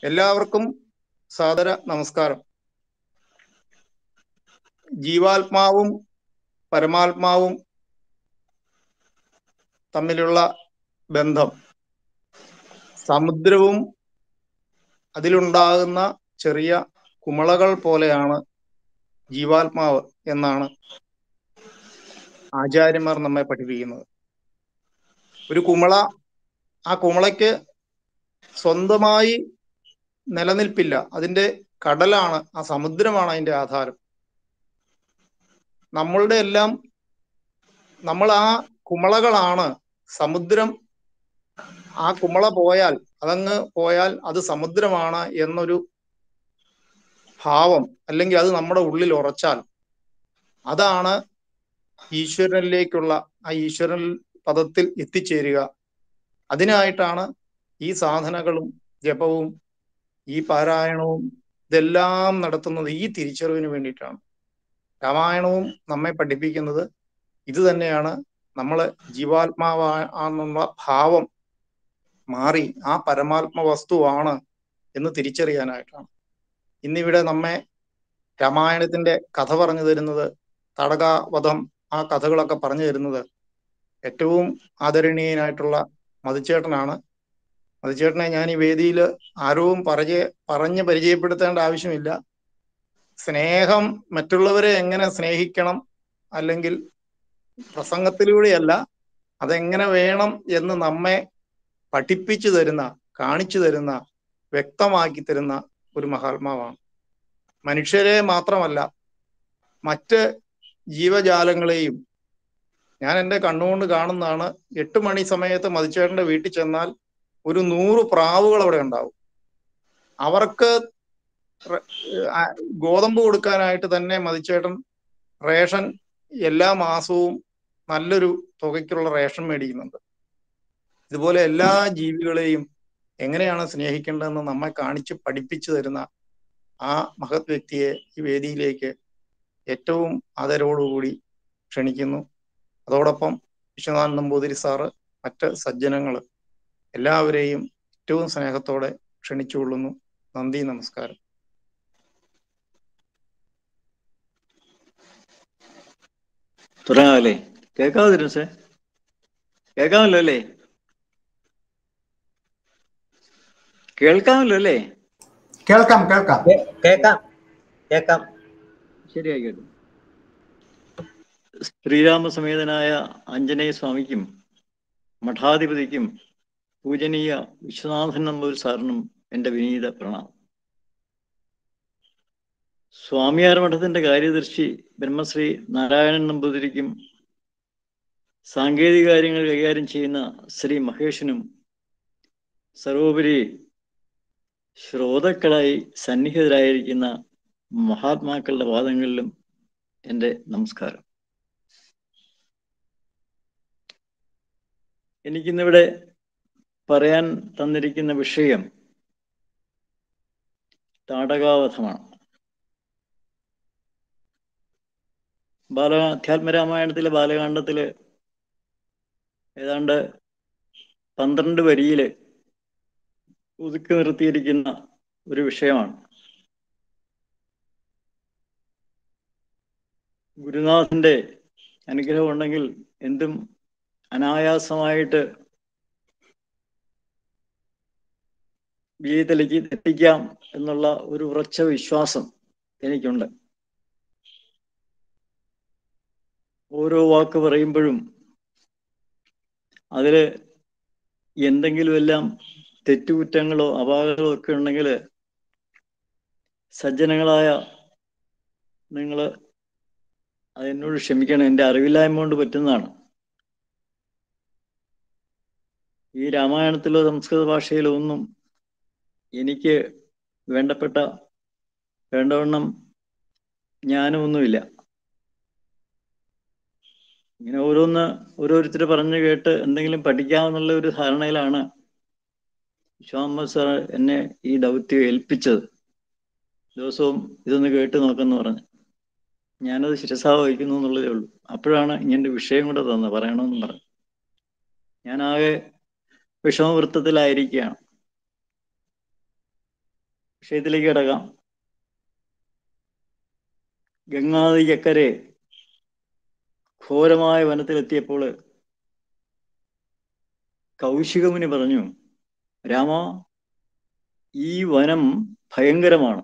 എല്ലാവർക്കും സാദര നമസ്കാരം ജീവാത്മാവും പരമാത്മാവും തമ്മിലുള്ള ബന്ധം സമുദ്രവും അതിലുണ്ടാകുന്ന ചെറിയ കുമളകൾ പോലെയാണ് ജീവാത്മാവ് എന്നാണ് ആചാര്യന്മാർ നമ്മെ പഠിപ്പിക്കുന്നത് ഒരു കുമള ആ കുമളയ്ക്ക് സ്വന്തമായി നിലനിൽപ്പില്ല അതിന്റെ കടലാണ് ആ സമുദ്രമാണ് അതിന്റെ ആധാരം നമ്മളുടെ എല്ലാം നമ്മൾ ആ കുമളകളാണ് സമുദ്രം ആ കുമള പോയാൽ അതങ്ങ് പോയാൽ അത് സമുദ്രമാണ് എന്നൊരു ഭാവം അല്ലെങ്കിൽ അത് നമ്മുടെ ഉള്ളിൽ ഉറച്ചാൽ അതാണ് ഈശ്വരനിലേക്കുള്ള ആ ഈശ്വരൻ പദത്തിൽ എത്തിച്ചേരുക അതിനായിട്ടാണ് ഈ സാധനകളും ജപവും ഈ പാരായണവും ഇതെല്ലാം നടത്തുന്നത് ഈ തിരിച്ചറിവിന് വേണ്ടിയിട്ടാണ് രാമായണവും നമ്മെ പഠിപ്പിക്കുന്നത് ഇത് തന്നെയാണ് നമ്മള് ജീവാത്മാവാണെന്നുള്ള ഭാവം മാറി ആ പരമാത്മ വസ്തുവാണ് എന്ന് തിരിച്ചറിയാനായിട്ടാണ് ഇന്നിവിടെ നമ്മെ രാമായണത്തിന്റെ കഥ പറഞ്ഞു തരുന്നത് തടകാവധം ആ കഥകളൊക്കെ പറഞ്ഞു തരുന്നത് ഏറ്റവും ആദരണീയനായിട്ടുള്ള മതിച്ചേട്ടനാണ് മതിച്ചേട്ടനെ ഞാൻ ഈ വേദിയിൽ ആരവും പരിചയ പറഞ്ഞ് പരിചയപ്പെടുത്തേണ്ട ആവശ്യമില്ല സ്നേഹം മറ്റുള്ളവരെ എങ്ങനെ സ്നേഹിക്കണം അല്ലെങ്കിൽ പ്രസംഗത്തിലൂടെയല്ല അതെങ്ങനെ വേണം എന്ന് നമ്മെ പഠിപ്പിച്ചു തരുന്ന കാണിച്ചു തരുന്ന വ്യക്തമാക്കി തരുന്ന ഒരു മഹാത്മാവാണ് മനുഷ്യരെ മാത്രമല്ല മറ്റ് ജീവജാലങ്ങളെയും ഞാൻ എൻ്റെ കണ്ണുകൊണ്ട് കാണുന്നതാണ് എട്ട് മണി സമയത്ത് മതിച്ചേട്ടന്റെ വീട്ടിൽ ചെന്നാൽ ഒരു നൂറ് പ്രാവുകൾ അവിടെ ഉണ്ടാവും അവർക്ക് ഗോതമ്പ് കൊടുക്കാനായിട്ട് തന്നെ മതിച്ചേട്ടൻ റേഷൻ എല്ലാ മാസവും നല്ലൊരു തുകയ്ക്കുള്ള റേഷൻ മേടിക്കുന്നുണ്ട് ഇതുപോലെ എല്ലാ ജീവികളെയും എങ്ങനെയാണ് സ്നേഹിക്കേണ്ടതെന്ന് നമ്മെ കാണിച്ച് പഠിപ്പിച്ചു തരുന്ന ആ മഹത് വ്യക്തിയെ ഈ വേദിയിലേക്ക് ഏറ്റവും ആദരവോടുകൂടി ക്ഷണിക്കുന്നു അതോടൊപ്പം വിശ്വനാഥൻ നമ്പൂതിരി സാറ് മറ്റ് സജ്ജനങ്ങൾ എല്ലാവരെയും ഏറ്റവും സ്നേഹത്തോടെ ക്ഷണിച്ചുകൊള്ളുന്നു നന്ദി നമസ്കാരം തുടങ്ങാമല്ലേ കേൾക്കാതിരുന്നു സേ കേൾക്കാമല്ലോ അല്ലേ കേൾക്കാമല്ലോ അല്ലേ കേൾക്കാം കേൾക്കാം കേൾക്കാം കേൾക്കാം ശരിയായിക്കോട്ടെ ശ്രീരാമസമേതനായ ആഞ്ജനേയ സ്വാമിക്കും മഠാധിപതിക്കും പൂജനീയ വിശ്വനാഥൻ നമ്പൂർ സാറിനും എൻ്റെ വിനീത പ്രണാമം സ്വാമിയാർ മഠത്തിന്റെ കാര്യദർശി ബ്രഹ്മശ്രീ നാരായണൻ നമ്പൂതിരിക്കും സാങ്കേതിക കാര്യങ്ങൾ കൈകാര്യം ചെയ്യുന്ന ശ്രീ മഹേഷിനും സർവോപരി ശ്രോതാക്കളായി സന്നിഹിതരായിരിക്കുന്ന മഹാത്മാക്കളുടെ പാദങ്ങളിലും എൻ്റെ നമസ്കാരം എനിക്കിന്നിവിടെ പറയാൻ തന്നിരിക്കുന്ന വിഷയം താടകാവധമാണ് ബാല അധ്യാത്മരാമായണത്തിലെ ബാലകാണ്ഡത്തില് ഏതാണ്ട് പന്ത്രണ്ട് വരിയില് ഒതുക്കി നിർത്തിയിരിക്കുന്ന ഒരു വിഷയമാണ് ഗുരുനാഥന്റെ അനുഗ്രഹം ഉണ്ടെങ്കിൽ എന്തും അനായാസമായിട്ട് ജീവിതത്തിലേക്ക് എത്തിക്കാം എന്നുള്ള ഒരു ഉറച്ച വിശ്വാസം എനിക്കുണ്ട് ഓരോ വാക്ക് പറയുമ്പോഴും അതില് എന്തെങ്കിലും എല്ലാം തെറ്റുകുറ്റങ്ങളോ അപാകങ്ങളോ ഒക്കെ ഉണ്ടെങ്കിൽ സജ്ജനങ്ങളായ നിങ്ങൾ അതെന്നോട് ക്ഷമിക്കണം എൻ്റെ അറിവില്ലായ്മ കൊണ്ട് പറ്റുന്നതാണ് ഈ രാമായണത്തിലോ സംസ്കൃത ഭാഷയിലോ ഒന്നും എനിക്ക് വേണ്ടപ്പെട്ട വേണ്ടവണ്ണം ജ്ഞാനമൊന്നുമില്ല ഇങ്ങനെ ഓരോന്ന് ഓരോരുത്തർ പറഞ്ഞു കേട്ട് എന്തെങ്കിലും പഠിക്കാമെന്നുള്ള ഒരു ധാരണയിലാണ് വിശ്വാമ സാർ എന്നെ ഈ ദൗത്യം ഏൽപ്പിച്ചത് ദിവസവും ഇതൊന്ന് കേട്ട് നോക്കെന്ന് പറഞ്ഞു ഞാനത് ശിരസാ വഹിക്കുന്നു എന്നുള്ളതേ ഉള്ളൂ അപ്പോഴാണ് ഇങ്ങനെ വിഷയം കൂടെ തന്നത് പറയണമെന്നും പറഞ്ഞു ഞാനാകെ വിഷമവൃത്തത്തിലായിരിക്കുകയാണ് വിഷയത്തിലേക്ക് കിടക്കാം ഗംഗാനദിക്കരെ ഘോരമായ വനത്തിലെത്തിയപ്പോൾ കൗശികമുനി പറഞ്ഞു രാമ ഈ വനം ഭയങ്കരമാണ്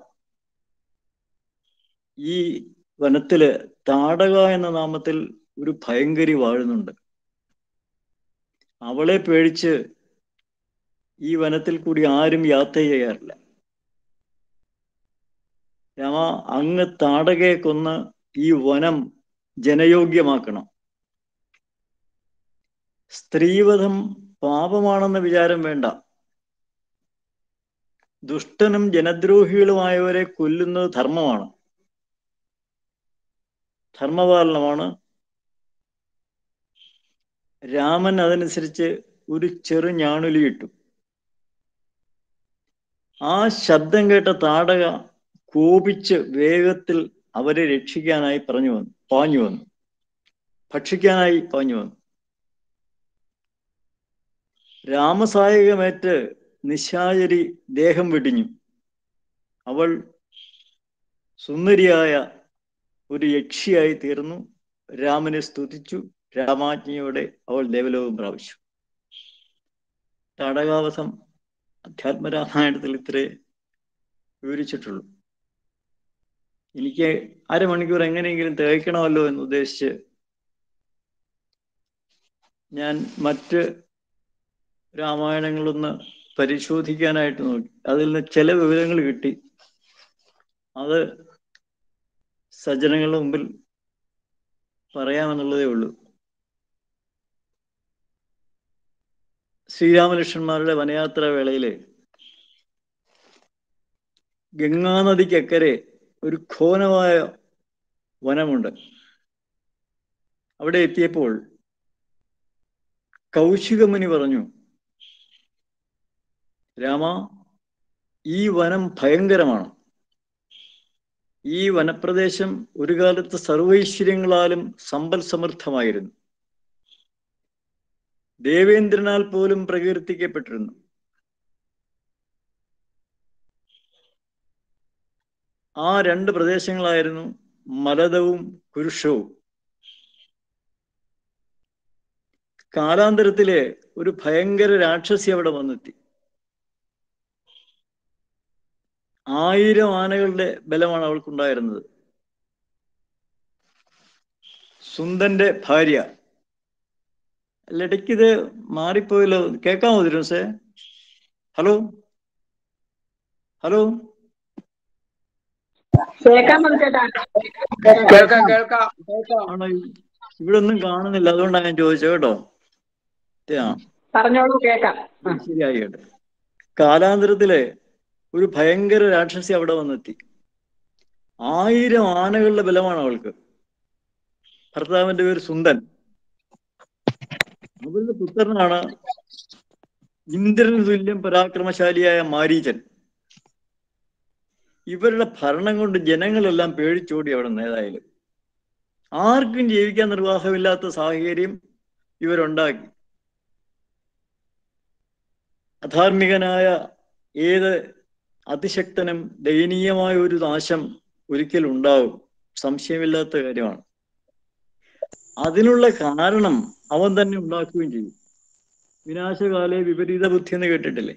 ഈ വനത്തില് താടക എന്ന നാമത്തിൽ ഒരു ഭയങ്കരി വാഴുന്നുണ്ട് അവളെ പേടിച്ച് ഈ വനത്തിൽ കൂടി ആരും യാത്ര ചെയ്യാറില്ല രാമ അങ്ങ് താടകയെ കൊന്ന് ഈ വനം ജനയോഗ്യമാക്കണം സ്ത്രീവധം പാപമാണെന്ന വിചാരം വേണ്ട ദുഷ്ടനും ജനദ്രോഹികളുമായവരെ കൊല്ലുന്നത് ധർമ്മമാണ് ധർമ്മപാലനമാണ് രാമൻ അതനുസരിച്ച് ഒരു ചെറു ഞാണുലിയിട്ടു ആ ശബ്ദം കേട്ട താടക കോപിച്ച് വേഗത്തിൽ അവരെ രക്ഷിക്കാനായി പറഞ്ഞു വന്നു പാഞ്ഞു വന്നു ഭക്ഷിക്കാനായി പാഞ്ഞു വന്നു രാമസായകമേറ്റ് നിശാചരി ദേഹം വെടിഞ്ഞു അവൾ സുന്ദരിയായ ഒരു യക്ഷിയായി തീർന്നു രാമനെ സ്തുതിച്ചു രാമാജ്ഞയോടെ അവൾ ദേവലോകം പ്രാപിച്ചു താടകാവസം അധ്യാത്മരാമായണത്തിൽ ഇത്രേ വിവരിച്ചിട്ടുള്ളൂ എനിക്ക് അരമണിക്കൂർ എങ്ങനെയെങ്കിലും തികയ്ക്കണമല്ലോ എന്ന് ഉദ്ദേശിച്ച് ഞാൻ മറ്റ് രാമായണങ്ങളൊന്ന് പരിശോധിക്കാനായിട്ട് നോക്കി അതിൽ നിന്ന് ചില വിവരങ്ങൾ കിട്ടി അത് സജ്ജനങ്ങളുടെ മുമ്പിൽ പറയാമെന്നുള്ളതേ ഉള്ളൂ ശ്രീരാമലക്ഷ്മണന്മാരുടെ വനയാത്രാ വേളയില് ഗംഗാനദിക്കക്കരെ ഒരു ഘോരമായ വനമുണ്ട് അവിടെ എത്തിയപ്പോൾ കൗശികമുനി പറഞ്ഞു രാമ ഈ വനം ഭയങ്കരമാണ് ഈ വനപ്രദേശം ഒരു കാലത്ത് സർവൈശ്വര്യങ്ങളാലും സമ്പൽ സമൃദ്ധമായിരുന്നു ദേവേന്ദ്രനാൽ പോലും പ്രകീർത്തിക്കപ്പെട്ടിരുന്നു ആ രണ്ട് പ്രദേശങ്ങളായിരുന്നു മലതവും കുരുഷവും കാലാന്തരത്തിലെ ഒരു ഭയങ്കര രാക്ഷസി അവിടെ വന്നെത്തി ആയിരം ആനകളുടെ ബലമാണ് അവൾക്കുണ്ടായിരുന്നത് സുന്ദന്റെ ഭാര്യ ഇടയ്ക്ക് ഇത് മാറിപ്പോയല്ലോ കേൾക്കാമോ തിരുവസേ ഹലോ ഹലോ കേൾക്കാൻ ചേട്ടാ കേൾക്കാം കേൾക്കാം കേൾക്കാം ആണോ ഇവിടെ ഒന്നും കാണുന്നില്ല അതുകൊണ്ടാണ് ഞാൻ ചോദിച്ചത് കേട്ടോ ആ പറഞ്ഞോളൂ കേൾക്കാം ആ. ശരിയായി കേട്ടോ കാലാന്തരത്തിലെ ഒരു ഭയങ്കര രാക്ഷസി അവിടെ വന്നെത്തി ആയിരം ആനകളുടെ ബലമാണ് അവൾക്ക് ഭർത്താവിന്റെ പേര് സുന്ദൻ അവളുടെ പുത്രനാണ് ഇന്ദ്രന് തുല്യം പരാക്രമശാലിയായ മാരീചൻ ഇവരുടെ ഭരണം കൊണ്ട് ജനങ്ങളെല്ലാം പേടിച്ചോടി അവിടെ നേതായാലും ആർക്കും ജീവിക്കാൻ നിർവാഹമില്ലാത്ത സാഹചര്യം ഇവരുണ്ടാക്കി അധാർമികനായ ഏത് അതിശക്തനും ദയനീയമായ ഒരു നാശം ഒരിക്കൽ ഉണ്ടാവും സംശയമില്ലാത്ത കാര്യമാണ് അതിനുള്ള കാരണം അവൻ തന്നെ ഉണ്ടാക്കുകയും ചെയ്യും വിനാശകാലെ വിപരീത ബുദ്ധി എന്ന് കേട്ടിട്ടില്ലേ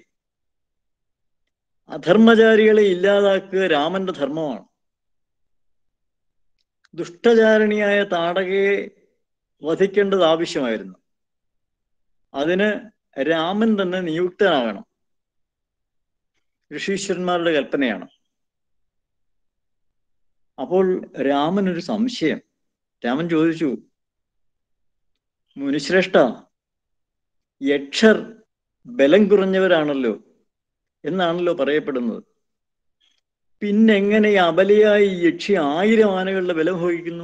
അധർമ്മചാരികളെ ഇല്ലാതാക്കുക രാമന്റെ ധർമ്മമാണ് ദുഷ്ടചാരണിയായ താടകയെ വധിക്കേണ്ടത് ആവശ്യമായിരുന്നു അതിന് രാമൻ തന്നെ നിയുക്തനാകണം ഋഷീശ്വരന്മാരുടെ കൽപ്പനയാണ് അപ്പോൾ രാമൻ ഒരു സംശയം രാമൻ ചോദിച്ചു മുനിശ്രേഷ്ഠ യക്ഷർ ബലം കുറഞ്ഞവരാണല്ലോ എന്നാണല്ലോ പറയപ്പെടുന്നത് പിന്നെങ്ങനെ ഈ അബലയായി ഈ യക്ഷി ആയിരം ആനകളുടെ ബലം വഹിക്കുന്നു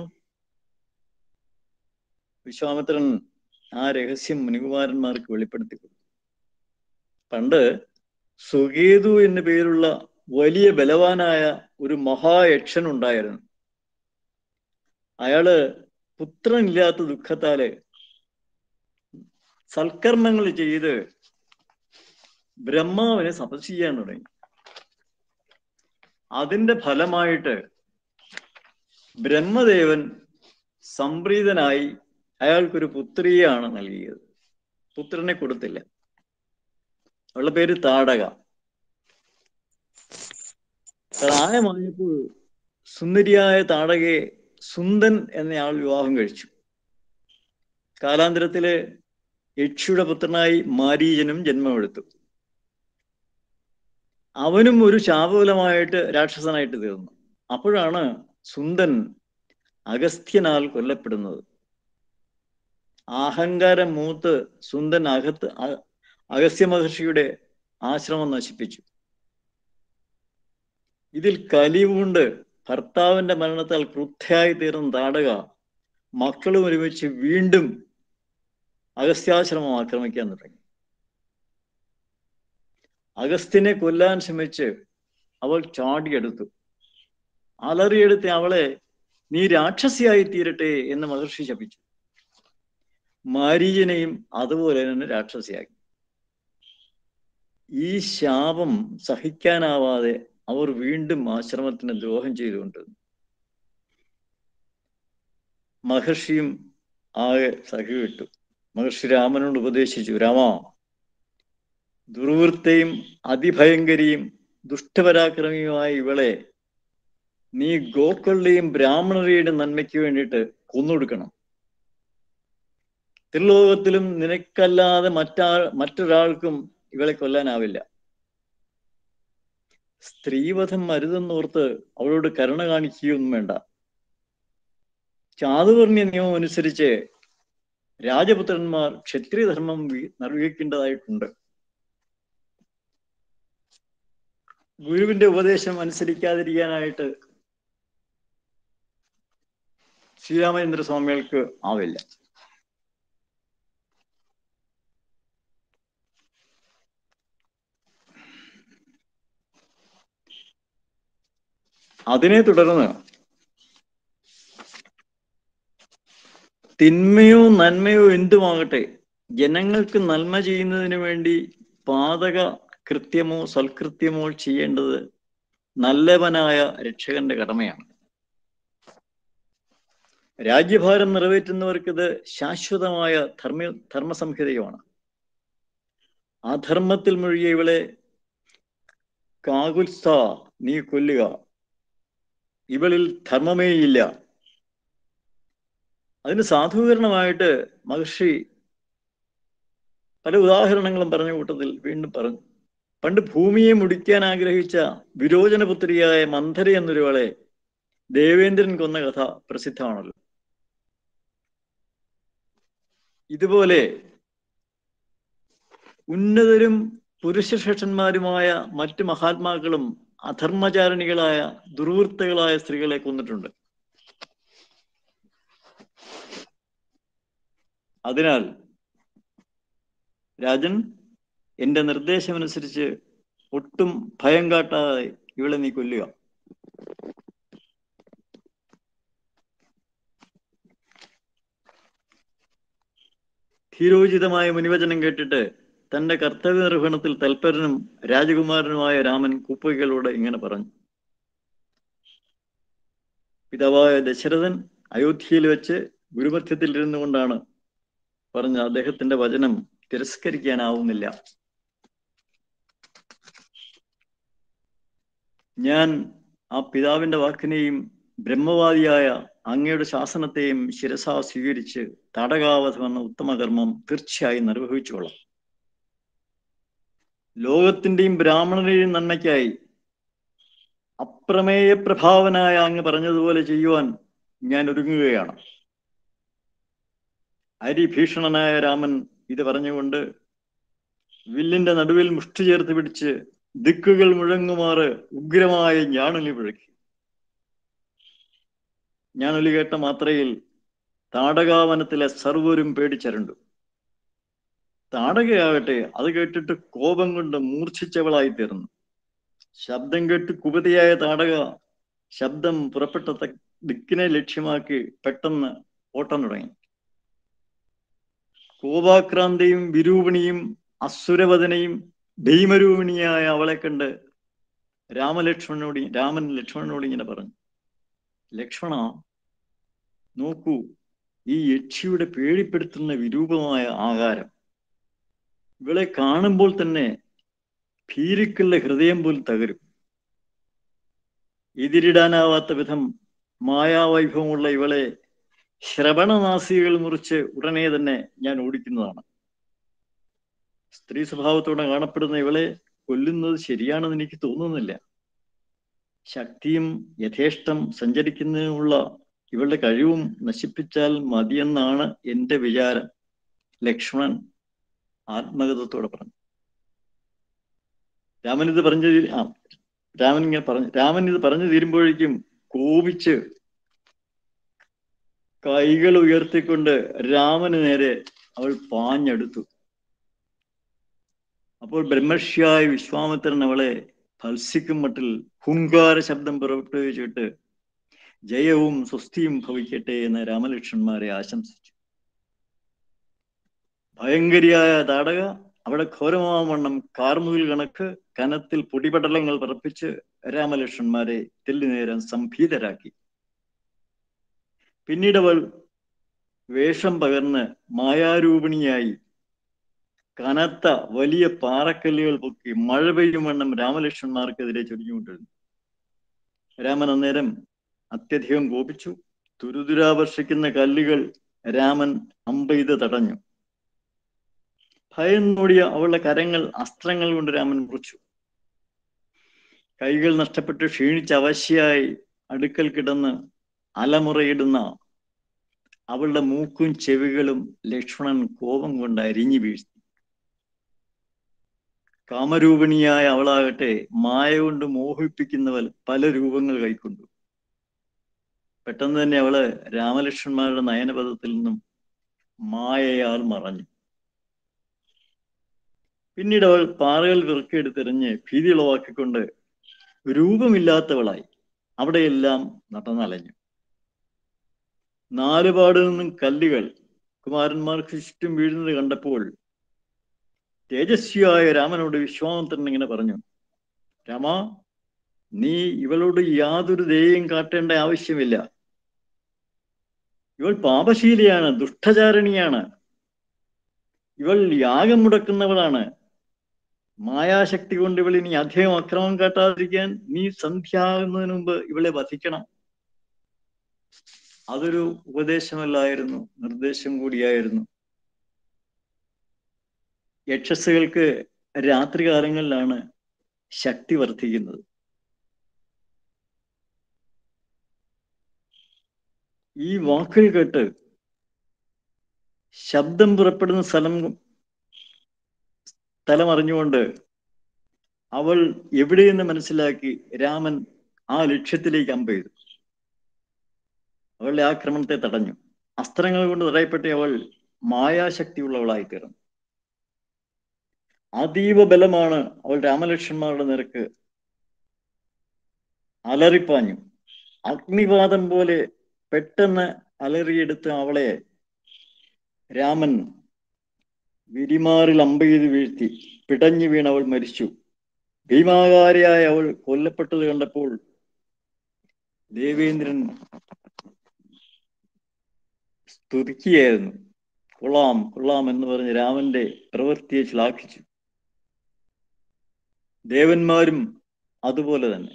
വിശ്വാമിത്രൻ ആ രഹസ്യം മുനികുമാരന്മാർക്ക് വെളിപ്പെടുത്തി കൊടുത്തു പണ്ട് സുകേതു എന്നു പേരുള്ള വലിയ ബലവാനായ ഒരു മഹായക്ഷൻ ഉണ്ടായിരുന്നു അയാള് പുത്രനില്ലാത്ത ദുഃഖത്താല് സൽക്കർമ്മങ്ങൾ ചെയ്ത് ബ്രഹ്മാവിനെ തപസ് ചെയ്യാൻ തുടങ്ങി അതിന്റെ ഫലമായിട്ട് ബ്രഹ്മദേവൻ സംപ്രീതനായി അയാൾക്കൊരു പുത്രിയാണ് നൽകിയത് പുത്രനെ കൊടുത്തില്ല അവളുടെ പേര് താടക പ്രായമായപ്പോൾ സുന്ദരിയായ താടകയെ സുന്ദൻ എന്നയാൾ വിവാഹം കഴിച്ചു കാലാന്തരത്തില് യക്ഷിയുടെ പുത്രനായി മാരീചനും ജന്മമെടുത്തു അവനും ഒരു ശാപഫലമായിട്ട് രാക്ഷസനായിട്ട് തീർന്നു അപ്പോഴാണ് സുന്ദൻ അഗസ്ത്യനാൽ കൊല്ലപ്പെടുന്നത് അഹങ്കാരം മൂത്ത് സുന്ദൻ അകത്ത് അ- അഗസ്ത്യ മഹർഷിയുടെ ആശ്രമം നശിപ്പിച്ചു ഇതിൽ കലിവുണ്ട് ഭർത്താവിന്റെ മരണത്താൽ ക്രുദ്ധയായി തീർന്ന താടക മക്കളും ഒരുമിച്ച് വീണ്ടും അഗസ്ത്യാശ്രമം ആക്രമിക്കാൻ തുടങ്ങി അഗസ്ത്യനെ കൊല്ലാൻ ശ്രമിച്ച് അവൾ ചാടിയെടുത്തു അലറിയെടുത്ത് അവളെ നീ രാക്ഷസിയായി തീരട്ടെ എന്ന് മഹർഷി ശപിച്ചു മാരീചനെയും അതുപോലെ തന്നെ രാക്ഷസിയാക്കി ഈ ശാപം സഹിക്കാനാവാതെ അവർ വീണ്ടും ആശ്രമത്തിന് ദ്രോഹം ചെയ്തുകൊണ്ടിരുന്നു മഹർഷിയും ആകെ സഹിവിട്ടു മഹർഷി രാമനോട് ഉപദേശിച്ചു രാമ ദുർവൃത്തയും അതിഭയങ്കരിയും ദുഷ്ടപരാക്രമിയുമായ ഇവളെ നീ ഗോക്കളുടെയും ബ്രാഹ്മണരുടെയും നന്മയ്ക്ക് വേണ്ടിയിട്ട് കൊന്നൊടുക്കണം ത്രിലോകത്തിലും നിനക്കല്ലാതെ മറ്റാ മറ്റൊരാൾക്കും ഇവളെ കൊല്ലാനാവില്ല സ്ത്രീവധം അരുതെന്നോർത്ത് അവളോട് കരുണ കാണിക്കുകയൊന്നും വേണ്ട ചാതുവർണ്ണ്യ നിയമം അനുസരിച്ച് രാജപുത്രന്മാർ ക്ഷത്രിയധർമ്മം വി- നിർവഹിക്കേണ്ടതായിട്ടുണ്ട് ഗുരുവിന്റെ ഉപദേശം അനുസരിക്കാതിരിക്കാനായിട്ട് ശ്രീരാമചന്ദ്ര സ്വാമികൾക്ക് ആവില്ല അതിനെ തുടർന്ന് തിന്മയോ നന്മയോ എന്തുമാകട്ടെ ജനങ്ങൾക്ക് നന്മ ചെയ്യുന്നതിന് വേണ്ടി പാതക കൃത്യമോ സൽകൃത്യമോ ചെയ്യേണ്ടത് നല്ലവനായ രക്ഷകന്റെ കടമയാണ് രാജ്യഭാരം നിറവേറ്റുന്നവർക്കിത് ശാശ്വതമായ ധർമ്മ ധർമ്മസംഹിതയുമാണ് അധർമ്മത്തിൽ മുഴുകിയ ഇവളെ കാകുൽസ നീ കൊല്ലുക ഇവളിൽ ധർമ്മമേയില്ല അതിന് സാധൂകരണമായിട്ട് മഹർഷി പല ഉദാഹരണങ്ങളും പറഞ്ഞ കൂട്ടത്തിൽ വീണ്ടും പറഞ്ഞു പണ്ട് ഭൂമിയെ മുടിക്കാൻ ആഗ്രഹിച്ച വിരോചനപുത്രിയായ മന്ധര എന്നൊരുവളെ ദേവേന്ദ്രൻ കൊന്ന കഥ പ്രസിദ്ധമാണല്ലോ ഇതുപോലെ ഉന്നതരും പുരുഷശ്രേഷ്ഠന്മാരുമായ മറ്റു മഹാത്മാക്കളും അധർമ്മചാരണികളായ ദുർവൃത്തകളായ സ്ത്രീകളെ കൊന്നിട്ടുണ്ട് അതിനാൽ രാജൻ എന്റെ നിർദ്ദേശമനുസരിച്ച് ഒട്ടും ഭയം കാട്ടാതെ ഇവളെ നീ കൊല്ലുക ധീരോചിതമായ മുനിവചനം കേട്ടിട്ട് തന്റെ കർത്തവ്യ നിർവഹണത്തിൽ തൽപരനും രാജകുമാരനുമായ രാമൻ കൂപ്പുകളോട് ഇങ്ങനെ പറഞ്ഞു പിതാവായ ദശരഥൻ അയോധ്യയിൽ വെച്ച് ഗുരുമധ്യത്തിൽ ഇരുന്നു കൊണ്ടാണ് പറഞ്ഞ അദ്ദേഹത്തിന്റെ വചനം തിരസ്കരിക്കാനാവുന്നില്ല ഞാൻ ആ പിതാവിന്റെ വാക്കിനെയും ബ്രഹ്മവാദിയായ അങ്ങയുടെ ശാസനത്തെയും ശിരസാ സ്വീകരിച്ച് തടകാവധം എന്ന ഉത്തമകർമ്മം തീർച്ചയായും നിർവഹിച്ചോളാം ലോകത്തിന്റെയും ബ്രാഹ്മണരുടെയും നന്മയ്ക്കായി അപ്രമേയ പ്രഭാവനായ അങ്ങ് പറഞ്ഞതുപോലെ ചെയ്യുവാൻ ഞാൻ ഒരുങ്ങുകയാണ് അരിഭീഷണനായ രാമൻ ഇത് പറഞ്ഞുകൊണ്ട് വില്ലിന്റെ നടുവിൽ മുഷ്ടി ചേർത്ത് പിടിച്ച് ദിക്കുകൾ മുഴങ്ങുമാറ് ഉഗ്രമായ ഞാണൊലി മുഴക്കി ഞാനൊലി കേട്ട മാത്രയിൽ താടകാവനത്തിലെ സർവരും പേടിച്ചരണ്ടു താടകയാകട്ടെ അത് കേട്ടിട്ട് കോപം കൊണ്ട് മൂർച്ഛിച്ചവളായി തീർന്നു ശബ്ദം കേട്ട് കുപതിയായ താടക ശബ്ദം പുറപ്പെട്ട ത- ദിക്കിനെ ലക്ഷ്യമാക്കി പെട്ടെന്ന് ഓട്ടം തുടങ്ങി കോപാക്രാന്തയും വിരൂപിണിയും അസുരവദനയും ഭീമരൂപിണിയായ അവളെ കണ്ട് രാമലക്ഷ്മണനോട് രാമൻ ലക്ഷ്മണനോട് ഇങ്ങനെ പറഞ്ഞു ലക്ഷ്മണ നോക്കൂ ഈ യക്ഷിയുടെ പേടിപ്പെടുത്തുന്ന വിരൂപമായ ആകാരം ഇവളെ കാണുമ്പോൾ തന്നെ ഭീരുക്കളുടെ ഹൃദയം പോലും തകരും എതിരിടാനാവാത്ത വിധം മായാവൈഭവമുള്ള ഇവളെ ശ്രവണനാസികൾ മുറിച്ച് ഉടനെ തന്നെ ഞാൻ ഓടിക്കുന്നതാണ് സ്ത്രീ സ്വഭാവത്തോടെ കാണപ്പെടുന്ന ഇവളെ കൊല്ലുന്നത് ശരിയാണെന്ന് എനിക്ക് തോന്നുന്നില്ല ശക്തിയും യഥേഷ്ടം സഞ്ചരിക്കുന്നതിനുള്ള ഇവളുടെ കഴിവും നശിപ്പിച്ചാൽ മതിയെന്നാണ് എന്റെ വിചാരം ലക്ഷ്മണൻ ആത്മഗതത്തോടെ പറഞ്ഞു രാമൻ ഇത് പറഞ്ഞു തീ- ആ രാമൻ ഇങ്ങനെ പറഞ്ഞു രാമൻ ഇത് പറഞ്ഞു തീരുമ്പോഴേക്കും കോപിച്ച് കൈകൾ ഉയർത്തിക്കൊണ്ട് രാമന് നേരെ അവൾ പാഞ്ഞെടുത്തു അപ്പോൾ ബ്രഹ്മർഷിയായ വിശ്വാമിത്രൻ അവളെ ഭത്സിക്കും മട്ടിൽ ഹുങ്കാര ശബ്ദം പുറപ്പെടുവിച്ചിട്ട് ജയവും സ്വസ്തിയും ഭവിക്കട്ടെ എന്ന് രാമലക്ഷ്മണന്മാരെ ആശംസിച്ചു ഭയങ്കരിയായ താടക അവിടെ ഘോരമാവണ്ണം കാർമുകിൽ കണക്ക് കനത്തിൽ പൊടിപടലങ്ങൾ പറപ്പിച്ച് രാമലക്ഷ്മണന്മാരെ തെല്ലുനേരം സംഭീതരാക്കി പിന്നീട് അവൾ വേഷം പകർന്ന് മായാരൂപിണിയായി കനത്ത വലിയ പാറക്കല്ലുകൾ പൊക്കി മഴ പെയ്യും വണ്ണം രാമലക്ഷ്മണന്മാർക്കെതിരെ ചൊരിഞ്ഞുകൊണ്ടിരുന്നു രാമൻ അന്നേരം അത്യധികം കോപിച്ചു തുരുതുരാവർഷിക്കുന്ന കല്ലുകൾ രാമൻ അമ്പെയ്ത് തടഞ്ഞു ഭയന്നോടിയ അവളുടെ കരങ്ങൾ അസ്ത്രങ്ങൾ കൊണ്ട് രാമൻ മുറിച്ചു കൈകൾ നഷ്ടപ്പെട്ട് ക്ഷീണിച്ച് അവശയായി അടുക്കൽ കിടന്ന് അലമുറയിടുന്ന അവളുടെ മൂക്കും ചെവികളും ലക്ഷ്മണൻ കോപം കൊണ്ട് അരിഞ്ഞു വീഴ്ത്തി കാമരൂപിണിയായ അവളാകട്ടെ മായ കൊണ്ട് മോഹിപ്പിക്കുന്നവൾ പല രൂപങ്ങൾ കൈക്കൊണ്ടു പെട്ടെന്ന് തന്നെ അവള് രാമലക്ഷ്മണന്മാരുടെ നയനപഥത്തിൽ നിന്നും മായയാൽ മറഞ്ഞു പിന്നീട് അവൾ പാറകൾ വിറക്കിയെടുത്തെറിഞ്ഞ് ഭീതി ഉളവാക്കിക്കൊണ്ട് രൂപമില്ലാത്തവളായി അവിടെയെല്ലാം നടന്നലഞ്ഞു നാലുപാട് നിന്നും കല്ലുകൾ കുമാരന്മാർക്ക് ചുറ്റും വീഴുന്നത് കണ്ടപ്പോൾ തേജസ്വിയായ രാമനോട് വിശ്വാമിത്രൻ ഇങ്ങനെ പറഞ്ഞു രാമ നീ ഇവളോട് യാതൊരു ദയയും കാട്ടേണ്ട ആവശ്യമില്ല ഇവൾ പാപശീലിയാണ് ദുഷ്ടചാരണിയാണ് ഇവൾ യാഗം മുടക്കുന്നവളാണ് മായാശക്തി കൊണ്ട് ഇവൾ ഇനി അധികം അക്രമം കാട്ടാതിരിക്കാൻ നീ സന്ധ്യയാകുന്നതിന് മുമ്പ് ഇവളെ വധിക്കണം അതൊരു ഉപദേശമല്ലായിരുന്നു നിർദ്ദേശം കൂടിയായിരുന്നു യക്ഷസ്സുകൾക്ക് രാത്രികാലങ്ങളിലാണ് ശക്തി വർദ്ധിക്കുന്നത് ഈ വാക്കുകൾ കേട്ട് ശബ്ദം പുറപ്പെടുന്ന സ്ഥലം സ്ഥലം അറിഞ്ഞുകൊണ്ട് അവൾ എവിടെയെന്ന് മനസ്സിലാക്കി രാമൻ ആ ലക്ഷ്യത്തിലേക്ക് അമ്പെയ്തു അവളുടെ ആക്രമണത്തെ തടഞ്ഞു അസ്ത്രങ്ങൾ കൊണ്ട് തടയപ്പെട്ട അവൾ മായാശക്തിയുള്ളവളായി തീർന്നു അതീവ ബലമാണ് അവൾ രാമലക്ഷ്മണന്മാരുടെ നിരക്ക് അലറിപ്പാഞ്ഞു അഗ്നിപാതം പോലെ പെട്ടെന്ന് അലറിയെടുത്ത അവളെ രാമൻ വിരിമാറിൽ അമ്പെയ്ത് വീഴ്ത്തി പിടഞ്ഞു വീണ് അവൾ മരിച്ചു ഭീമാകാരിയായ അവൾ കൊല്ലപ്പെട്ടത് കണ്ടപ്പോൾ ദേവേന്ദ്രൻ സ്തുതിക്കുകയായിരുന്നു കൊള്ളാം കൊള്ളാം എന്ന് പറഞ്ഞ് രാമന്റെ പ്രവൃത്തിയെ ശ്ലാഘിച്ചു ദേവന്മാരും അതുപോലെ തന്നെ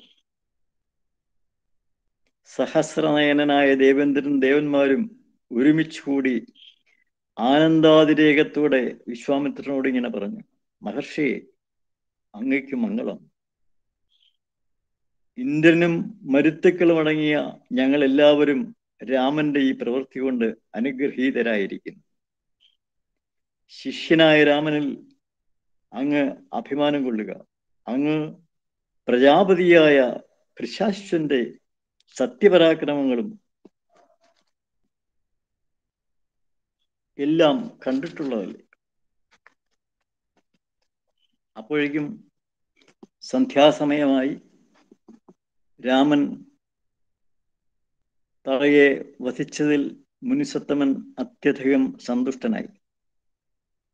സഹസ്രനയനായ ദേവേന്ദ്രൻ ദേവന്മാരും ഒരുമിച്ച് കൂടി ആനന്ദാതിരേകത്തോടെ വിശ്വാമിത്രനോട് ഇങ്ങനെ പറഞ്ഞു മഹർഷി അങ്ങയ്ക്ക് മംഗളം ഇന്ദ്രനും മരുത്തുക്കളും അടങ്ങിയ ഞങ്ങൾ എല്ലാവരും രാമന്റെ ഈ പ്രവൃത്തി കൊണ്ട് അനുഗ്രഹീതരായിരിക്കുന്നു ശിഷ്യനായ രാമനിൽ അങ്ങ് അഭിമാനം കൊള്ളുക അങ്ങ് പ്രജാപതിയായ പ്രശാശ്വന്റെ സത്യപരാക്രമങ്ങളും എല്ലാം കണ്ടിട്ടുള്ളതല്ലേ അപ്പോഴേക്കും സന്ധ്യാസമയമായി രാമൻ തറയെ വധിച്ചതിൽ മുനിസത്തമൻ അത്യധികം സന്തുഷ്ടനായി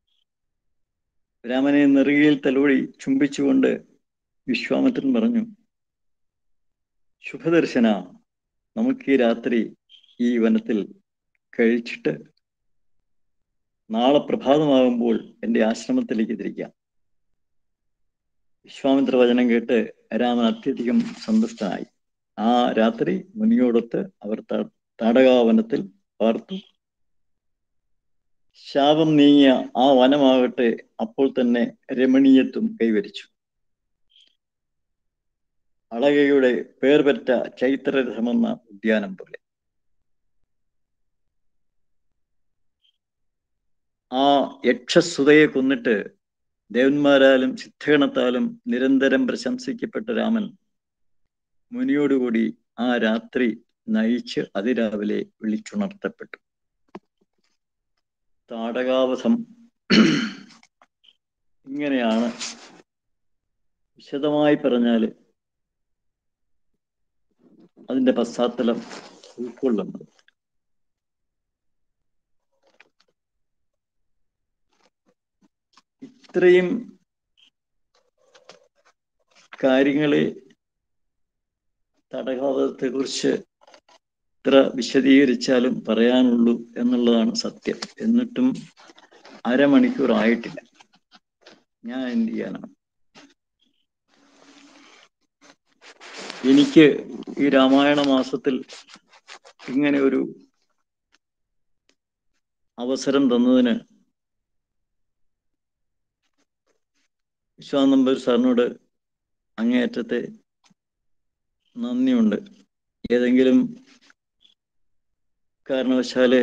രാമനെ നെറുകയിൽ തലോടി ചുംബിച്ചുകൊണ്ട് വിശ്വാമിത്രൻ പറഞ്ഞു ശുഭദർശന നമുക്ക് ഈ രാത്രി ഈ വനത്തിൽ കഴിച്ചിട്ട് നാളെ പ്രഭാതമാകുമ്പോൾ എൻ്റെ ആശ്രമത്തിലേക്ക് തിരിക്കാം വിശ്വാമിത്ര വചനം കേട്ട് രാമൻ അത്യധികം സന്തുഷ്ടനായി ആ രാത്രി മുനിയോടൊത്ത് അവർ ത- താടകാവനത്തിൽ പാർത്തു ശാപം നീങ്ങിയ ആ വനമാകട്ടെ അപ്പോൾ തന്നെ രമണീയത്വം കൈവരിച്ചു അളകയുടെ പേർ പെറ്റ ചൈത്രരഥമെന്ന ഉദ്യാനം പോലെ ആ യക്ഷസുതയെ കൊന്നിട്ട് ദേവന്മാരാലും സിദ്ധഗണത്താലും നിരന്തരം പ്രശംസിക്കപ്പെട്ട രാമൻ മുനിയോടുകൂടി ആ രാത്രി നയിച്ച് അതിരാവിലെ വിളിച്ചുണർത്തപ്പെട്ടു താടകാവധം ഇങ്ങനെയാണ് വിശദമായി പറഞ്ഞാല് അതിന്റെ പശ്ചാത്തലം ഉൾക്കൊള്ളുന്നത് ഇത്രയും കാര്യങ്ങളെ തടകാവധത്തെ കുറിച്ച് ഇത്ര വിശദീകരിച്ചാലും പറയാനുള്ളൂ എന്നുള്ളതാണ് സത്യം എന്നിട്ടും അരമണിക്കൂർ ആയിട്ടില്ല ഞാൻ എന്ത് ചെയ്യാനാണ് എനിക്ക് ഈ രാമായണ മാസത്തിൽ ഇങ്ങനെ ഒരു അവസരം തന്നതിന് വിശ്വാനമ്പർ സാറിനോട് അങ്ങേയറ്റത്തെ നന്ദിയുണ്ട് ഏതെങ്കിലും കാരണവശാല്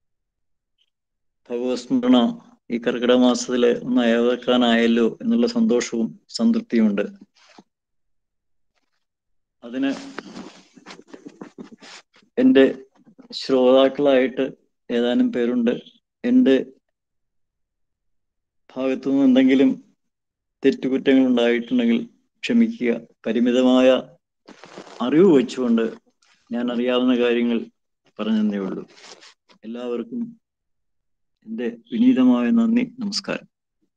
ഭഗവത് സ്മരണ ഈ കർക്കിടക മാസത്തില് ഒന്ന് അയവെക്കാനായല്ലോ എന്നുള്ള സന്തോഷവും സംതൃപ്തിയുമുണ്ട് അതിന് എൻ്റെ ശ്രോതാക്കളായിട്ട് ഏതാനും പേരുണ്ട് എൻ്റെ ഭാഗത്തു നിന്ന് എന്തെങ്കിലും തെറ്റുകുറ്റങ്ങൾ ഉണ്ടായിട്ടുണ്ടെങ്കിൽ ക്ഷമിക്കുക പരിമിതമായ അറിവ് വെച്ചുകൊണ്ട് ഞാൻ അറിയാവുന്ന കാര്യങ്ങൾ പറഞ്ഞതേ ഉള്ളൂ എല്ലാവർക്കും എൻ്റെ വിനീതമായ നന്ദി നമസ്കാരം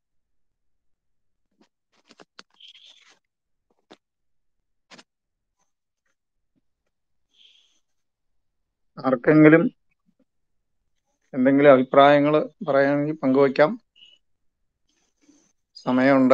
ആർക്കെങ്കിലും എന്തെങ്കിലും അഭിപ്രായങ്ങൾ പറയുകയാണെങ്കിൽ പങ്കുവയ്ക്കാം സമയമുണ്ട്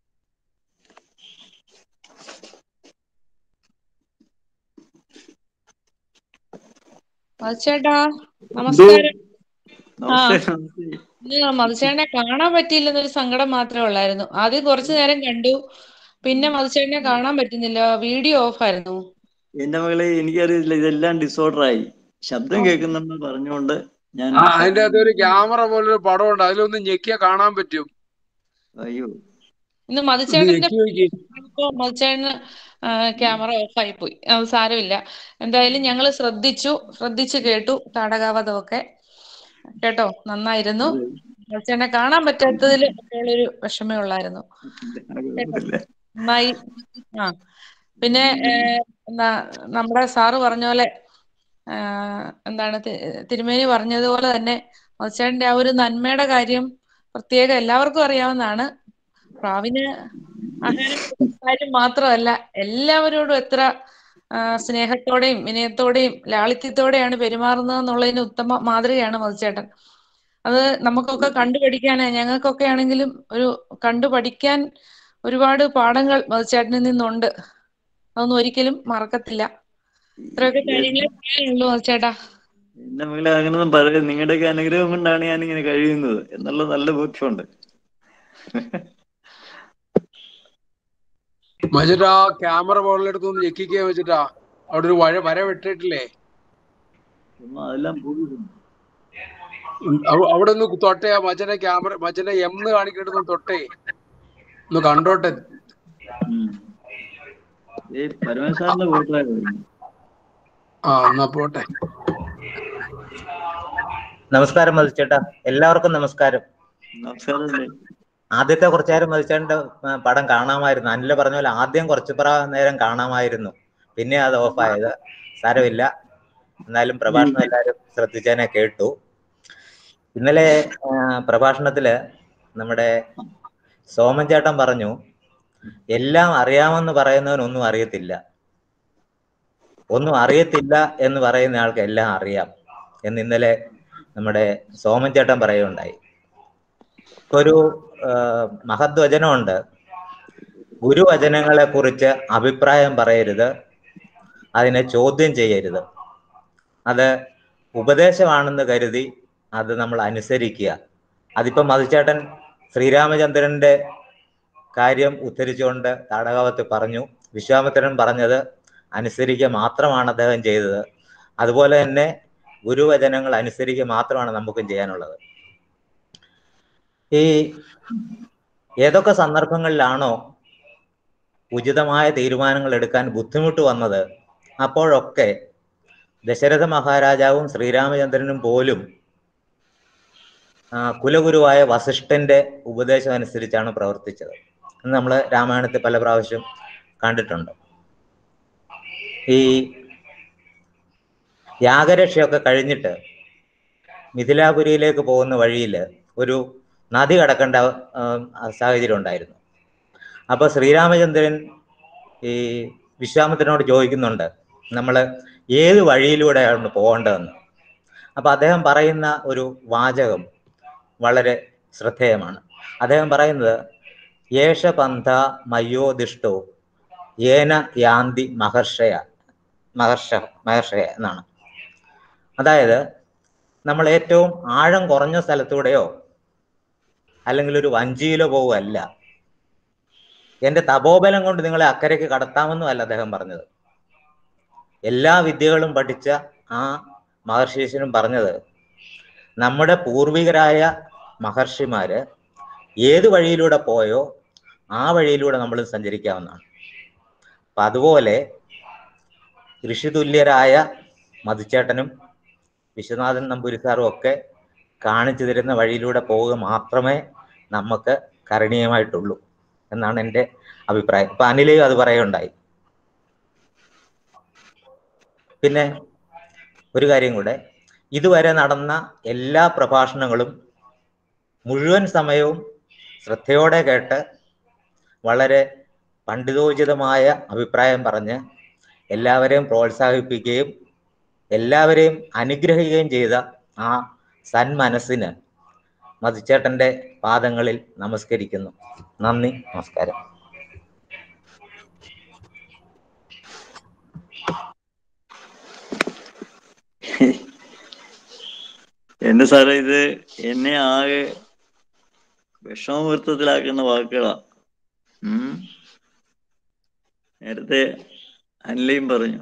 മതിച്ചേട്ടാ നമസ്കാരം നമസ്തേ നമസ്തേ ഇന്ന് മതിച്ചേട്ടനെ കാണാൻ പറ്റിയില്ലെന്നൊരു സങ്കടം മാത്രമേ ഉള്ളായിരുന്നു ആദ്യം കുറച്ചു നേരം കണ്ടു പിന്നെ മതിച്ചേട്ടനെ കാണാൻ പറ്റുന്നില്ല വീഡിയോ ഓഫ് ആയിരുന്നു എന്റെ മകളെ എനിക്കറിയില്ല ഇതെല്ലാം ഡിസോർഡർ ആയി ശബ്ദം കേൾക്കുന്നെന്ന് പറഞ്ഞുകൊണ്ട് ഞാൻ ആ അതിന്റെ അകത്ത് ഒരു ക്യാമറ പോലൊരു പടം ഉണ്ട് അതിലൊന്ന് ഞെക്കിയാ കാണാൻ പറ്റും അയ്യോ ഇന്ന് ഒന്ന് മതിച്ചേട്ടന്റെ ഞെക്കി നോക്കി ഇപ്പോ മതിച്ചേട്ടന് ക്യാമറ ഓഫ് ആയി പോയി അത് സാരമില്ല എന്തായാലും ഞങ്ങൾ ശ്രദ്ധിച്ചു ശ്രദ്ധിച്ചു കേട്ടു താടകാവധമൊക്കെ കേട്ടോ നന്നായിരുന്നു മതിച്ചേട്ടനെ കാണാൻ പറ്റാത്തതിൽ ഒരു വിഷമേ ഉള്ളായിരുന്നു കുഴപ്പമില്ല. നന്നായി ആ പിന്നെ ഏഹ്, എന്താ നമ്മുടെ സാറ് പറഞ്ഞ പോലെ ആഹ്, എന്താണ് തി- തിരുമേനി പറഞ്ഞതുപോലെ തന്നെ മത്സ്യേട്ടന്റെ ആ ഒരു നന്മയുടെ കാര്യം പ്രത്യേകം എല്ലാവർക്കും അറിയാവുന്നതാണ് പ്രാവിന് ആഹാരം കൊടുക്കുന്ന കാര്യം മാത്രമല്ല എല്ലാവരോടും എത്ര ആ, സ്നേഹത്തോടെയും വിനയത്തോടെയും ലാളിത്യത്തോടെയാണ് പെരുമാറുന്നത് എന്നുള്ളതിന് ഉത്തമ മാതൃകയാണ് മധുചേട്ടൻ അത് നമുക്കൊക്കെ കണ്ടുപഠിക്കാൻ ഞങ്ങൾക്കൊക്കെ ആണെങ്കിലും ഒരു കണ്ടുപഠിക്കാൻ ഒരുപാട് പാഠങ്ങൾ മധുചേട്ടനിൽ നിന്നുണ്ട് അതൊന്നും ഒരിക്കലും മറക്കത്തില്ല ഇത്രയൊക്കെ കാര്യങ്ങളെ പറയാനുള്ളൂ മധുചേട്ടാ എന്റെ മകളെ അങ്ങനൊന്നും പറയരുത് നിങ്ങളുടെയൊക്കെ അനുഗ്രഹം കൊണ്ടാണ് ഞാൻ ഇങ്ങനെ കഴിയുന്നത് എന്നുള്ള നല്ല ബോധ്യമുണ്ട് മച്ചിട്ടാ ക്യാമറ മുകളിലെടുത്ത് ഒന്ന് ഞെക്കിക്കുക വെച്ചിട്ടാ അവിടെ ഒരു വര വര വിട്ടിട്ടില്ലേ ചുമ്മാ അതെല്ലാം പോയി ഉം, അവ- അവിടെ ഒന്ന് തൊട്ടേ ആ മച്ചന്റെ ക്യാമറ മച്ചന്റെ എം എന്ന് കാണിക്കേണ്ടത് തൊട്ടേ ഒന്ന് കണ്ടോട്ടെ ഉം. ഏയ് പരമേശ്വരന്റെ വീട്ടിലായിരുന്നു ആ എന്നാ പോട്ടെ നമസ്കാരം മതിച്ചേട്ടാ എല്ലാവർക്കും നമസ്കാരം നമസ്കാരം ആദ്യത്തെ കുറച്ചു നേരം മതിച്ചേട്ടന്റെ ആ, പടം കാണാമായിരുന്നു അനില പറഞ്ഞ പോലെ ആദ്യം കുറച്ചു പ്രാ നേരം കാണാമായിരുന്നു പിന്നെ അത് ഓഫായത് സാരമില്ല എന്നാലും പ്രഭാഷണം എല്ലാവരും ശ്രദ്ധിച്ചതിനെ കേട്ടു ഇന്നലെ ആ, പ്രഭാഷണത്തില് നമ്മുടെ സോമൻ ചേട്ടൻ പറഞ്ഞു എല്ലാം അറിയാമെന്ന് പറയുന്നവനൊന്നും അറിയത്തില്ല ഒന്നും അറിയത്തില്ല എന്ന് പറയുന്ന ആൾക്ക് എല്ലാം അറിയാം എന്ന് ഇന്നലെ നമ്മുടെ സോമൻ ചേട്ടൻ പറയുകയുണ്ടായി ഇപ്പൊ ഒരു ആ, മഹത് വചനമുണ്ട് ഗുരുവചനങ്ങളെ കുറിച്ച് അഭിപ്രായം പറയരുത് അതിനെ ചോദ്യം ചെയ്യരുത് അത് ഉപദേശമാണെന്ന് കരുതി അത് നമ്മൾ അനുസരിക്കുക അതിപ്പം മധുചേട്ടൻ ശ്രീരാമചന്ദ്രന്റെ കാര്യം ഉദ്ധരിച്ചുകൊണ്ട് താടകാവത്ത് പറഞ്ഞു വിശ്വാമിത്രൻ പറഞ്ഞത് അനുസരിക്കുക മാത്രമാണ് അദ്ദേഹം ചെയ്തത് അതുപോലെ തന്നെ ഗുരുവചനങ്ങൾ അനുസരിക്കുക മാത്രമാണ് നമുക്കും ചെയ്യാനുള്ളത് ഈ ഏതൊക്കെ സന്ദർഭങ്ങളിലാണോ ഉചിതമായ തീരുമാനങ്ങൾ എടുക്കാൻ ബുദ്ധിമുട്ട് വന്നത് അപ്പോഴൊക്കെ ദശരഥ മഹാരാജാവും ശ്രീരാമചന്ദ്രനും പോലും ആ, കുലഗുരുവായ വസിഷ്ഠന്റെ ഉപദേശം അനുസരിച്ചാണ് പ്രവർത്തിച്ചത് എന്ന് നമ്മൾ രാമായണത്തിൽ പല പ്രാവശ്യം കണ്ടിട്ടുണ്ട് ഈ യാഗരക്ഷയൊക്കെ കഴിഞ്ഞിട്ട് മിഥിലാപുരിയിലേക്ക് പോകുന്ന വഴിയിൽ ഒരു നദി കടക്കേണ്ട ആ, സാഹചര്യം ഉണ്ടായിരുന്നു അപ്പൊ ശ്രീരാമചന്ദ്രൻ ഈ വിശ്വാമിത്രനോട് ചോദിക്കുന്നുണ്ട് നമ്മൾ ഏത് വഴിയിലൂടെയാണ് പോകേണ്ടതെന്ന് അപ്പൊ അദ്ദേഹം പറയുന്ന ഒരു വാചകം വളരെ ശ്രദ്ധേയമാണ് അദ്ദേഹം പറയുന്നത് യേശപന്ഥ മയോദിഷ്ടോ ഏന യാന്തി മഹർഷയ മഹർഷ മഹർഷയ എന്നാണ് അതായത് നമ്മൾ ഏറ്റവും ആഴം കുറഞ്ഞ സ്ഥലത്തൂടെയോ അല്ലെങ്കിൽ ഒരു വഞ്ചിയിലോ പോവുകയല്ല എന്റെ തപോബലം കൊണ്ട് നിങ്ങളെ അക്കരയ്ക്ക് കടത്താമെന്നും അല്ല അദ്ദേഹം പറഞ്ഞത് എല്ലാ വിദ്യകളും പഠിച്ച ആ മഹർഷീശനും പറഞ്ഞത് നമ്മുടെ പൂർവികരായ മഹർഷിമാര് ഏത് വഴിയിലൂടെ പോയോ ആ വഴിയിലൂടെ നമ്മൾ സഞ്ചരിക്കാവുന്നതാണ് അപ്പൊ അതുപോലെ ഋഷിതുല്യരായ മധുച്ചേട്ടനും വിശ്വനാഥൻ നമ്പൂരി സാറും ഒക്കെ കാണിച്ചു തരുന്ന വഴിയിലൂടെ പോവുക മാത്രമേ നമുക്ക് കരണീയമായിട്ടുള്ളൂ എന്നാണ് എൻ്റെ അഭിപ്രായം ഇപ്പൊ അനിലയും അത് പറയുണ്ടായി പിന്നെ ഒരു കാര്യം കൂടെ ഇതുവരെ നടന്ന എല്ലാ പ്രഭാഷണങ്ങളും മുഴുവൻ സമയവും ശ്രദ്ധയോടെ കേട്ട് വളരെ പണ്ഡിതോചിതമായ അഭിപ്രായം പറഞ്ഞ് എല്ലാവരെയും പ്രോത്സാഹിപ്പിക്കുകയും എല്ലാവരെയും അനുഗ്രഹിക്കുകയും ചെയ്ത ആ സന്മനസ്സിന് മധുച്ചേട്ടന്റെ പാദങ്ങളിൽ നമസ്കരിക്കുന്നു നന്ദി നമസ്കാരം എന്റെ സാറേ ഇത് എന്നെ ആകെ വിഷമവൃത്തത്തിലാക്കുന്ന വാക്കുകളാ ഉം നേരത്തെ അനിലയും പറഞ്ഞു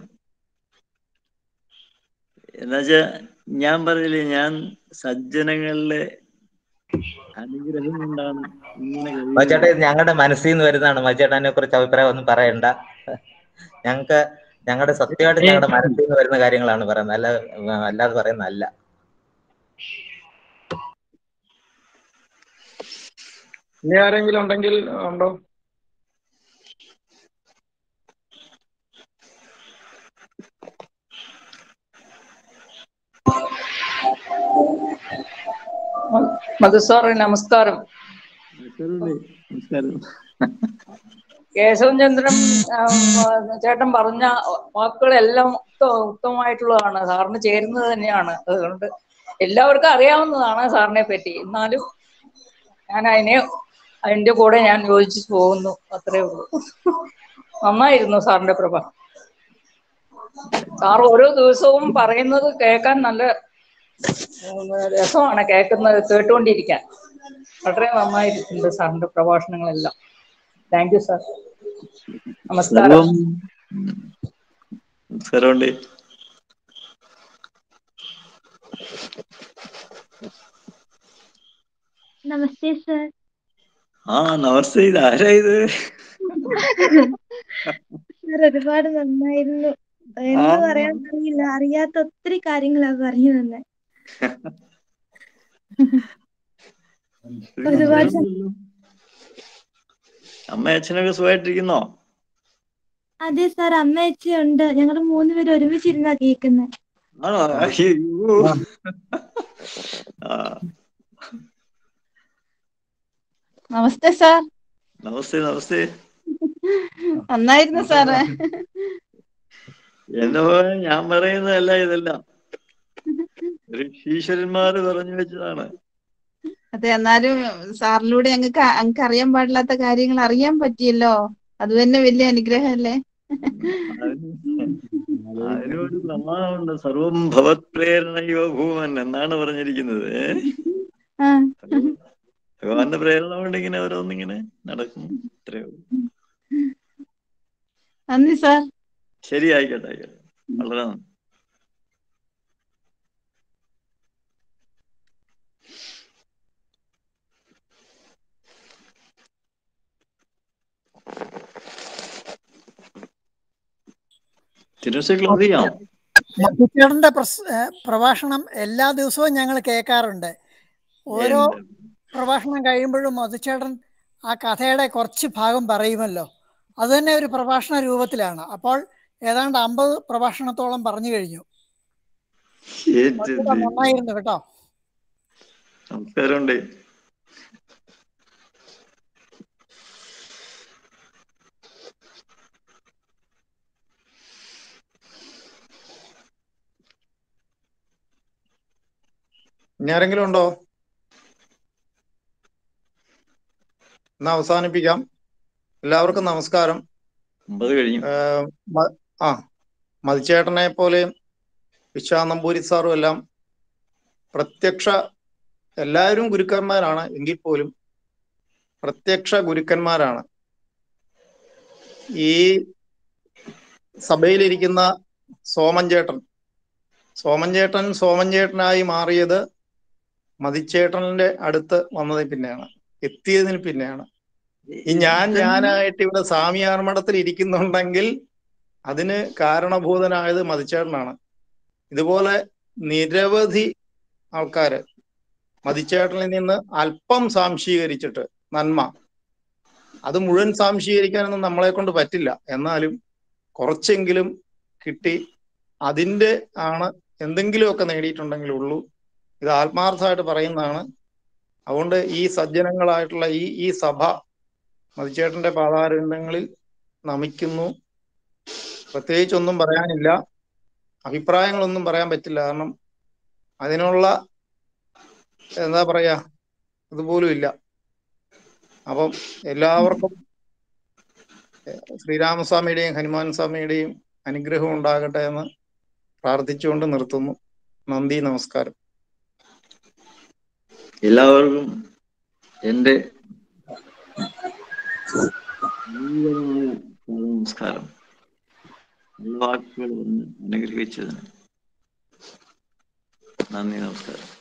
എന്നുവെച്ചാ ഞാൻ പറഞ്ഞില്ലേ ഞാൻ സജ്ജനങ്ങളിലെ അനുഗ്രഹം കൊണ്ടാണ് ഇങ്ങനെ കഴിയുന്നത്. മധുച്ചേട്ടൻ ഇത് ഞങ്ങളുടെ മനസ്സിൽ നിന്ന് വരുന്നതാണ് മധുച്ചേട്ടനെ കുറിച്ച് അഭിപ്രായം ഒന്നും പറയണ്ട ഞങ്ങൾക്ക് ഞങ്ങളുടെ സത്യമായിട്ട് ഞങ്ങളുടെ മനസ്സിൽ നിന്ന് വരുന്ന കാര്യങ്ങളാണ് പറയുന്നത് അല്ല അല്ലാതെ പറയുന്നതല്ല ഇനി ആരെങ്കിലും ഉണ്ടെങ്കിൽ ഉണ്ടോ മധുസാറെ നമസ്കാരം നമസ്കാരമുണ്ട്. നമസ്കാരം കേശവൻ ചന്ദ്രൻ ആ, ചേട്ടൻ പറഞ്ഞ വാക്കുകളെല്ലാം ഉത്ത- ഉത്തമമായിട്ടുള്ളതാണ് സാറിന് ചേരുന്നത് തന്നെയാണ് അതുകൊണ്ട് എല്ലാവർക്കും അറിയാവുന്നതാണ് സാറിനെ പറ്റി എന്നാലും ഞാൻ അതിനെ അതിന്റെ കൂടെ ഞാൻ യോജിച്ചു പോകുന്നു അത്രേ ഉള്ളൂ നന്നായിരുന്നു സാറിന്റെ പ്രഭ സാർ ഓരോ ദിവസവും പറയുന്നത് കേൾക്കാൻ നല്ല ഉം, രസമാണ് കേൾക്കുന്നത് കേട്ടുകൊണ്ടിരിക്കാൻ വളരെ നന്നായിട്ടുണ്ട് സാറിന്റെ പ്രഭാഷണങ്ങളെല്ലാം താങ്ക് യു സാർ നമസ്കാരം സർവം നമസ്കാരമുണ്ട് നമസ്തേ സർ ആ നമസ്തേ ഇത് ആരാ ഇത് സർ ഒരുപാട് നന്നായിരുന്നു എന്ത് ആ. പറയാൻ അറിയില്ല അറിയാത്ത ഒത്തിരി കാര്യങ്ങളാ പറഞ്ഞു തന്നെ ഒരുപാട് സ- അമ്മ അച്ഛനൊക്കെ സുഖമായിട്ടിരിക്കുന്നോ അതെ സാർ അമ്മ അച്ഛ ഉണ്ട് ഞങ്ങൾ മൂന്നുപേരും ഒരുമിച്ചിരുന്നാ കേൾക്കുന്നത് ആണോ അയ്യോ ആ നമസ്തേ സാർ നമസ്തേ നമസ്തേ നന്നായിരുന്നു സാറ് എന്റെ മോനെ ഞാൻ പറയുന്നതല്ല ഇതെല്ലാം ഒരു ഈശ്വരന്മാര് പറഞ്ഞു വെച്ചതാണ് അതെ എന്നാലും സാറിലൂടെ ഞങ്ങൾക്ക് ഞങ്ങൾക്ക് അറിയാൻ പാടില്ലാത്ത കാര്യങ്ങൾ അറിയാൻ പറ്റിയല്ലോ അത് തന്നെ വലിയ അനുഗ്രഹമല്ലേ അതിന് അതിനൊരു പ്രമാണമുണ്ട് സർവം ഭവത് പ്രേരണയോ ഭൂമൻ എന്നാണ് പറഞ്ഞിരിക്കുന്നത് ഏ? ആ ഭഗവാന്റെ പ്രേരണ കൊണ്ട് ഇങ്ങനെ ഓരോന്നിങ്ങനെ നടക്കും അത്രയോ നന്ദി സാർ ശരി ആയിക്കോട്ടെ ആയിക്കോട്ടെ വളരെ നന്ദി തിരുവനന്തപുരം ക്ലോസ് ചെയ്യാം മധുച്ചേട്ടന്റെ പ്രസ്- ഏ, പ്രഭാഷണം എല്ലാ ദിവസവും ഞങ്ങൾ കേൾക്കാറുണ്ട് ഓരോ പ്രഭാഷണം കഴിയുമ്പോഴും മധുച്ചേട്ടൻ ആ കഥയുടെ കുറച്ച് ഭാഗം പറയുമല്ലോ അത് തന്നെ ഒരു പ്രഭാഷണ രൂപത്തിലാണ് അപ്പോൾ ഏതാണ്ട് അമ്പത് പ്രഭാഷണത്തോളം പറഞ്ഞു കഴിഞ്ഞു മധുച്ചേട്ടൻ നന്നായിരുന്നു കേട്ടോ നമസ്കാരമുണ്ട് ഇനി ആരെങ്കിലും ഉണ്ടോ എന്നാ അവസാനിപ്പിക്കാം എല്ലാവർക്കും നമസ്കാരം അമ്പത് കഴിഞ്ഞു ഏഹ് മ- ആ മതിച്ചേട്ടനെ പോലെയും വിശ്വാ നമ്പൂരി സാറും എല്ലാം പ്രത്യക്ഷ എല്ലാവരും ഗുരുക്കന്മാരാണ് എങ്കിൽ പോലും പ്രത്യക്ഷ ഗുരുക്കന്മാരാണ് ഈ സഭയിലിരിക്കുന്ന സോമൻ ചേട്ടൻ സോമൻ ചേട്ടൻ സോമൻ ചേട്ടനായി മാറിയത് മതിച്ചേട്ടന്റെ അടുത്ത് വന്നതിന് പിന്നെയാണ് എത്തിയതിന് പിന്നെയാണ് ഈ ഞാൻ ഞാനായിട്ട് ഇവിടെ സ്വാമിയാർ മഠത്തിൽ ഇരിക്കുന്നുണ്ടെങ്കിൽ അതിന് കാരണഭൂതനായത് മതിച്ചേട്ടനാണ് ഇതുപോലെ നിരവധി ആൾക്കാര് മതിച്ചേട്ടനിൽ നിന്ന് അല്പം സാംശീകരിച്ചിട്ട് നന്മ അത് മുഴുവൻ സാംശീകരിക്കാനൊന്നും നമ്മളെ കൊണ്ട് പറ്റില്ല എന്നാലും കുറച്ചെങ്കിലും കിട്ടി അതിന്റെ ആണ് എന്തെങ്കിലുമൊക്കെ നേടിയിട്ടുണ്ടെങ്കിൽ ഉള്ളൂ ഇത് ആത്മാർത്ഥമായിട്ട് പറയുന്നതാണ് അതുകൊണ്ട് ഈ സജ്ജനങ്ങളായിട്ടുള്ള ഈ ഈ സഭ മതിച്ചേട്ടന്റെ പാതാരങ്ങളിൽ നമിക്കുന്നു പ്രത്യേകിച്ചൊന്നും പറയാനില്ല അഭിപ്രായങ്ങളൊന്നും പറയാൻ പറ്റില്ല കാരണം അതിനുള്ള എന്താ പറയാ ഇതുപോലും ഇല്ല അപ്പം എല്ലാവർക്കും ശ്രീരാമസ്വാമിയുടെയും ഹനുമാൻ സ്വാമിയുടെയും അനുഗ്രഹം ഉണ്ടാകട്ടെ എന്ന് പ്രാർത്ഥിച്ചുകൊണ്ട് നിർത്തുന്നു നന്ദി നമസ്കാരം എല്ലാവർക്കും എൻ്റെ നൂതനമായ നമസ്കാരം നല്ല വാക്കുകൾ പറഞ്ഞ് അനുഗ്രഹിച്ചതിന് നന്ദി നമസ്കാരം